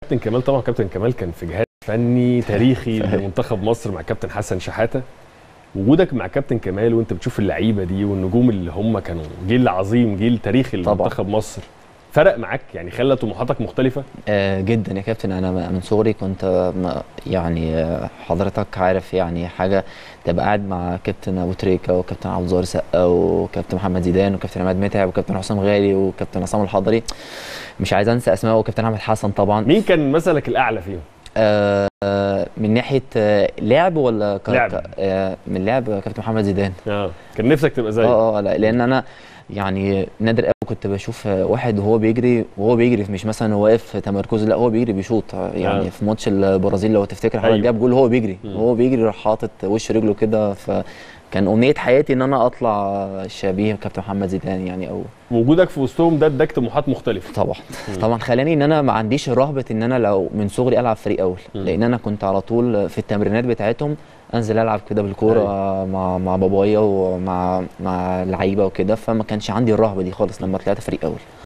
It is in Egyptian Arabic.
كابتن كمال طبعا كابتن كمال كان في جهاز فني تاريخي لمنتخب مصر مع كابتن حسن شحاته وجودك مع كابتن كمال وانت بتشوف اللعيبه دي والنجوم اللي هم كانوا جيل عظيم جيل تاريخي طبعاً. لمنتخب مصر فرق معاك يعني خلى طموحاتك مختلفه آه جدا يا كابتن انا من صغري كنت آه، م- يعني آه، حضرتك عارف يعني حاجه تبقى قاعد مع كابتن ابو تريكه وكابتن عبد الظاهر سقا وكابتن محمد زيدان وكابتن عماد متعب وكابتن حسام غالي وكابتن عصام الحضري مش عايز انسى اسماء وكابتن احمد حسن طبعا مين كان مثلك الاعلى فيهم آه آه، من ناحيه آه، لعب ولا ك... لعب. ك- آه من لعب كابتن محمد زيدان اه كان نفسك تبقى زيه اه اه لا لان انا يعني نادر قوي كنت بشوف واحد وهو بيجري وهو بيجري مش مثلا هو واقف في تمركزه لا هو بيجري بيشوط يعني آه. في ماتش البرازيل لو تفتكر حضرتك أيوة. جاب جول هو بيجري مم. وهو بيجري راح حاطط وش رجله كده فكان امنيه حياتي ان انا اطلع شبيه كابتن محمد زيدان يعني او وجودك في وسطهم ده اداك طموحات مختلفه طبعا طبعا خلاني ان انا ما عنديش رهبه ان انا لو من صغري العب فريق اول مم. لان انا كنت على طول في التمرينات بتاعتهم انزل العب كده بالكوره مع مع بابايا ومع مع لعيبه وكده فما كانش عندي الرهبه دي خالص لما طلعت فريق اول